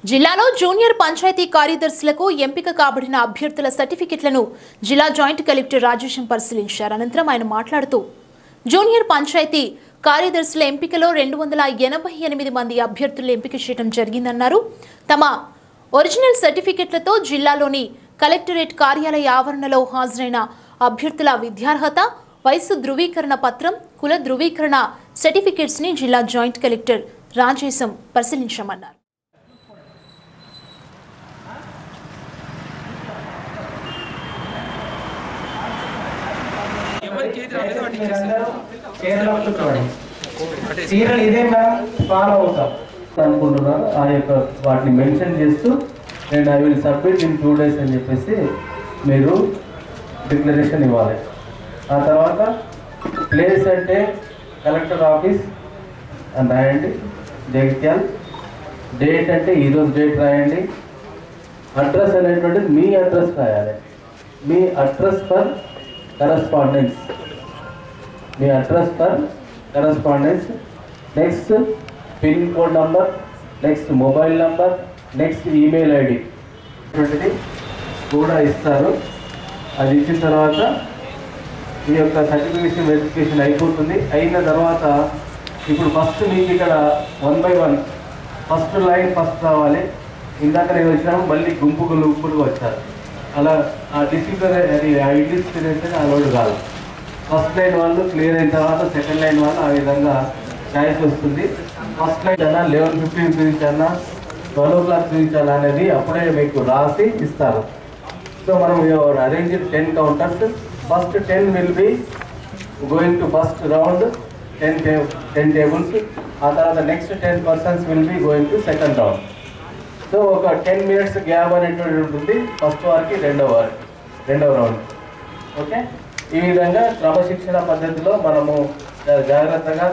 జిల్లాలో జూనియర్ పంచాయతీ కార్యదర్శులకు ఎంపిక కాబడిన అభ్యర్థుల సర్టిఫికెట్లను జిల్లా జాయింట్ కలెక్టర్ రాజేశం పరిశీలించారు అనంతరం ఆయన మాట్లాడుతూ జూనియర్ పంచాయతీ కార్యదర్శుల ఎంపికలో రెండు వందల ఎనభై ఎనిమిది మంది అభ్యర్థులు ఎంపిక చేయడం జరిగిందన్నారు తమ ఒరిజినల్ సర్టిఫికెట్లతో జిల్లాలోని కలెక్టరేట్ కార్యాలయ ఆవరణలో హాజరైన అభ్యర్థుల విద్యార్హత వయసు ధృవీకరణ పత్రం కుల ధృవీకరణ సర్టిఫికెట్స్ ని జిల్లా జాయింట్ కలెక్టర్ రాజేశం పరిశీలించామన్నారు సీరియల్ ఇదే మ్యామ్ ఫాలో అవుతాం అనుకుంటున్నారు ఆ యొక్క వాటిని మెన్షన్ చేస్తూ and I will submit in two days అని చెప్పేసి మీరు డిక్లరేషన్ ఇవ్వాలి ఆ తర్వాత ప్లేస్ అంటే కలెక్టర్ ఆఫీస్ అని రాయండి జగిత్యాల్ డేట్ అంటే ఈరోజు డేట్ రాయండి అడ్రస్ అనేటువంటిది మీ అడ్రస్ రాయాలి మీ అడ్రస్ ఫర్ కరస్పాండెన్స్ మీ address for correspondence next pin code number next mobile number next email ID ఇటువంటిది కూడా ఇస్తారు అది ఇచ్చిన తర్వాత మీ యొక్క సర్టిఫికేషన్ వెరిఫికేషన్ అయిపోతుంది అయిన తర్వాత ఇప్పుడు ఫస్ట్ మీకు ఇక్కడ one by one first line first రావాలి ఇందాక నేను వచ్చినాము మళ్ళీ గుంపుకు గుంపులుగా వచ్చారు అలా ఆ డిసిప్లిన్ అది ఐడిసిప్లిన్ అలౌడ్ కాదు ఫస్ట్ లైన్ వాళ్ళు క్లియర్ అయిన తర్వాత సెకండ్ లైన్ వాళ్ళు ఆ విధంగా ఛాయిస్ వస్తుంది ఫస్ట్ లైన్ అన్నా లెవెన్ ఫిఫ్టీన్ చూపించాలన్నా ట్వెల్వ్ ఓ క్లాక్ చూపించాలా అనేది అప్పుడే మీకు రాసి ఇస్తారు సో మనం arrange ten counters first ten will be going to first round ten ten tables ఆ తర్వాత next ten persons will be going to second round so ఒక టెన్ మినిట్స్ గ్యాప్ అనేటువంటి ఉంటుంది ఫస్ట్ వారికి రెండవ వారికి రెండవ రౌండ్ ఓకే ఈ విధంగా క్రమశిక్షణ పద్ధతిలో మనము జా- జాగ్రత్తగా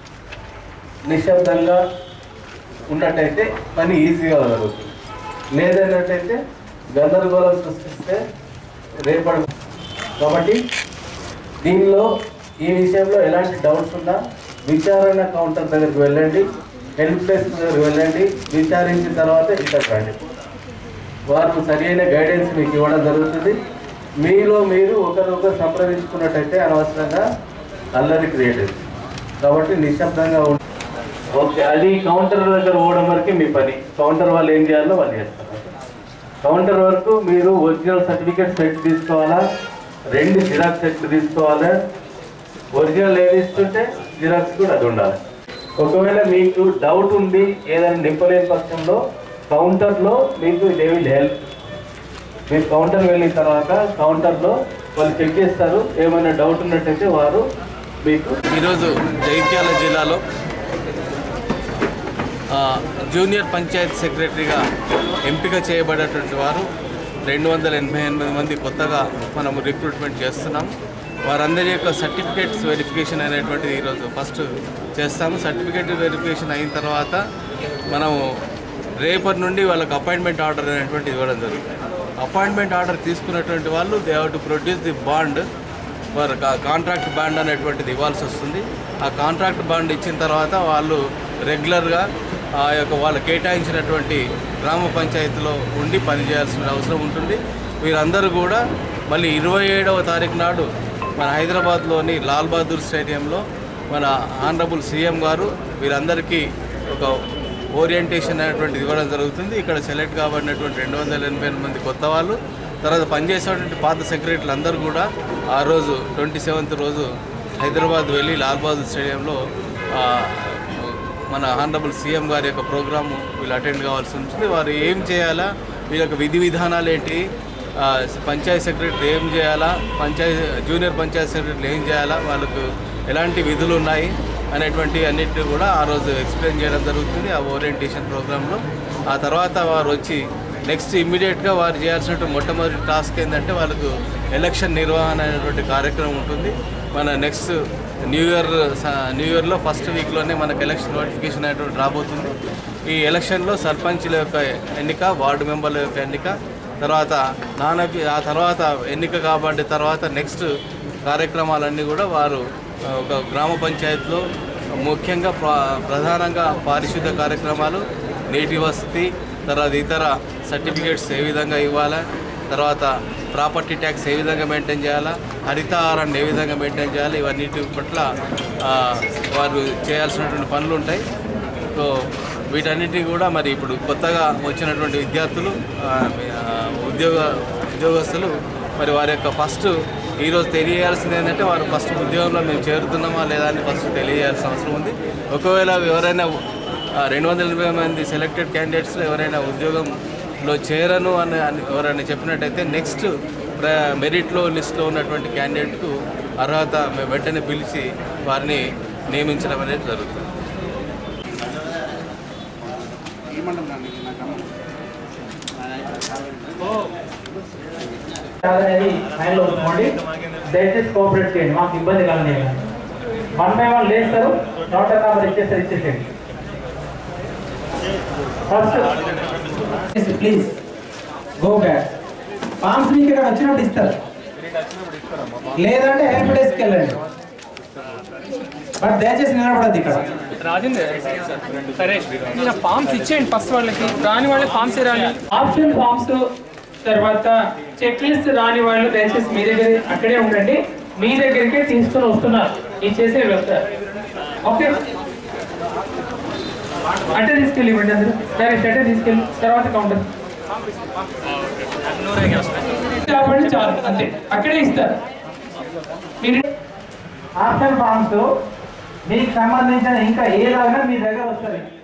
నిశ్శబ్దంగా ఉన్నట్టయితే పని ఈజీగా జరుగుతుంది లేదన్నట్టయితే గందరగోళం సృష్టిస్తే రేపటి కాబట్టి దీనిలో ఈ విషయంలో ఎలాంటి డౌట్స్ ఉన్నా విచారణ కౌంటర్ దగ్గరికి వెళ్ళండి హెల్ప్ డెస్క్ దగ్గరికి వెళ్ళండి విచారించిన తర్వాత ఇక్కడ రండి వారు సరైన గైడెన్స్ మీకు ఇవ్వడం జరుగుతుంది మీలో మీరు ఒకరొకరు సంప్రదించుకున్నట్టయితే అనవసరంగా అల్లరి క్రియేట్ అవుతుంది కాబట్టి నిశ్శబ్దంగా ఉండి ఓకే అది కౌంటర్ దగ్గర పోవడం వరకే మీ పని కౌంటర్ వాళ్ళు ఏం చేయాలో వాళ్ళు చేస్తారు కౌంటర్ వరకు మీరు ఒరిజినల్ సర్టిఫికేట్ సెట్ తీసుకోవాలా రెండు జిరాక్స్ సెట్లు తీసుకోవాలా ఒరిజినల్ ఏది ఇస్తుంటే జిరాక్స్ కూడా అది ఉండాలి ఒకవేళ మీకు డౌట్ ఉంది ఏదైనా నింపలేని పక్షంలో కౌంటర్లో మీకు దే విల్ హెల్ప్ మీరు కౌంటర్ వెళ్ళిన తర్వాత కౌంటర్లో వాళ్ళు చెక్ చేస్తారు ఏమైనా డౌట్ ఉన్నట్టయితే వారు మీకు ఈరోజు జగిత్యాల జిల్లాలో ఆ, జూనియర్ పంచాయత్ సెక్రటరీగా ఎంపిక చేయబడేటువంటి వారు రెండు వందల ఎనభై ఎనిమిది మంది కొత్తగా మనము రిక్రూట్మెంట్ చేస్తున్నాం వారందరి యొక్క సర్టిఫికేట్స్ వెరిఫికేషన్ అనేటువంటిది ఈరోజు ఫస్ట్ చేస్తాము సర్టిఫికేట్ వెరిఫికేషన్ అయిన తర్వాత మనము రేపటి నుండి వాళ్ళకి అపాయింట్మెంట్ ఆర్డర్ అనేటువంటిది ఇవ్వడం జరుగుతుంది అపాయింట్మెంట్ ఆర్డర్ తీసుకున్నటువంటి వాళ్ళు they have to produce the bond for contract bond అనేటువంటిది ఇవ్వాల్సి వస్తుంది ఆ కాంట్రాక్ట్ బాండ్ ఇచ్చిన తర్వాత వాళ్ళు రెగ్యులర్గా ఆ యొక్క వాళ్ళు కేటాయించినటువంటి గ్రామ పంచాయతీలో ఉండి పనిచేయాల్సిన అవసరం ఉంటుంది వీరందరూ కూడా మళ్ళీ ఇరవై ఏడవ తారీఖు నాడు మన హైదరాబాద్లోని లాల్ బహదూర్ స్టేడియంలో మన ఆనరబుల్ సీఎం గారు వీరందరికీ ఒక ఓరియంటేషన్ అనేటువంటిది ఇవ్వడం జరుగుతుంది ఇక్కడ సెలెక్ట్ కాబడినటువంటి రెండు వందల ఎనభై ఎనిమిది మంది కొత్త వాళ్ళు తర్వాత పనిచేసేటువంటి పాత సెక్రటరీలు అందరూ కూడా ఆ రోజు ట్వంటీ సెవెంత్ రోజు హైదరాబాద్ వెళ్ళి లాల్ బహదూర్ స్టేడియంలో ఆ, మన ఆనరబుల్ సీఎం గారి యొక్క ప్రోగ్రాము వీళ్ళు అటెండ్ కావాల్సి ఉంటుంది వారు ఏం చేయాలా వీళ్ళ యొక్క విధి విధానాలు ఏంటి ఆ, పంచాయత్ సెక్రటరీ ఏం చేయాలా పంచాయత్ జూనియర్ పంచాయత్ సెక్రటరీలు ఏం చేయాలా వాళ్ళకు ఎలాంటి విధులు ఉన్నాయి అనేటువంటి అన్నిటిని కూడా ఆ రోజు ఎక్స్ప్లెయిన్ చేయడం జరుగుతుంది ఆ ఓరియంటేషన్ ప్రోగ్రాంలో ఆ తర్వాత వారు వచ్చి నెక్స్ట్ ఇమ్మీడియట్గా వారు చేయాల్సినటువంటి మొట్టమొదటి టాస్క్ ఏంటంటే వాళ్ళకు ఎలక్షన్ నిర్వహణ అనేటువంటి కార్యక్రమం ఉంటుంది మన నెక్స్ట్ న్యూ ఇయర్ స- న్యూ ఇయర్లో ఫస్ట్ వీక్లోనే మనకు ఎలక్షన్ నోటిఫికేషన్ అనేటువంటి రాబోతుంది ఈ ఎలక్షన్లో సర్పంచ్ల యొక్క ఎన్నిక వార్డు మెంబర్ల యొక్క ఎన్నిక తర్వాత నాన్నకి ఆ తర్వాత ఎన్నిక కాబట్టి తర్వాత నెక్స్ట్ కార్యక్రమాలన్నీ కూడా వారు ఆ, ఒక గ్రామ పంచాయతీలో ముఖ్యంగా ప్ర- ప్రధానంగా పారిశుద్ధ కార్యక్రమాలు నీటి వసతి తర్వాత ఇతర సర్టిఫికేట్స్ ఏ విధంగా ఇవ్వాలా తర్వాత ప్రాపర్టీ ట్యాక్స్ ఏ విధంగా మెయింటైన్ చేయాలా హరితహారాన్ని ఏ విధంగా మెయింటైన్ చేయాలి ఇవన్నిటి పట్ల ఆ, వారు చేయాల్సినటువంటి పనులు ఉంటాయి సో వీటన్నిటిని కూడా మరి ఇప్పుడు కొత్తగా వచ్చినటువంటి విద్యార్థులు ఆ, ఆ, ఉద్యోగ ఉద్యోగస్తులు మరి వారి యొక్క ఫస్ట్ ఈరోజు తెలియజేయాల్సింది ఏంటంటే వారు ఫస్ట్ ఉద్యోగంలో మేము చేరుతున్నామా లేదా అని ఫస్ట్ తెలియజేయాల్సిన అవసరం ఉంది ఒకవేళ ఎవరైనా ఆ, రెండు వందల ఎనభై మంది సెలెక్టెడ్ క్యాండిడేట్స్లో ఎవరైనా ఉద్యోగంలో చేరను అని అని ఎవరైనా చెప్పినట్టయితే నెక్స్ట్ మెరిట్లో లిస్ట్లో ఉన్నటువంటి క్యాండిడేట్కు అర్హత మేము వెంటనే పిలిచి వారిని నియమించడం అనేది జరుగుతుంది అనేది మైండ్లో ఉంచుకోండి దయచేసి కోఆపరేట్ చేయండి మాకు ఇబ్బంది కలగని వన్ బై వన్ లేస్తారు నోట్ నెంబర్ ఇచ్చేస్తారు ఇచ్చేసేయండి first please go back forms మీకు ఇక్కడ వచ్చినప్పుడు ఇస్తారు లేదంటే హెల్ప్ డెస్క్ వెళ్ళండి బట్ దయచేసి నిలబడద్దు ఇక్కడ రాజేందర్ సరే మీరు ఫామ్స్ ఇచ్చేయండి ఫస్ట్ వాళ్ళకి రాని వాళ్ళకి ఫామ్స్ రాని ఆప్షన్ ఫామ్స్ తర్వాత చెక్ లిస్ట్ రాని వాళ్ళు దయచేసి మీ దగ్గర అక్కడే ఉండండి మీ దగ్గరికే తీసుకొని వస్తున్నారు ఇచ్చేసే వెళ్తారు ఓకే అంటే తీసుకెళ్ళి ఇవ్వండి అందరూ డైరెక్ట్ అంటే తీసుకెళ్ళి తర్వాత కౌంటర్ కాబట్టి చాలు అంతే అక్కడే ఇస్తారు మీరు ఆప్షన్ ఫామ్స్ మీకు సంబంధించిన ఇంకా ఏదైనా మీ దగ్గర వస్తుంది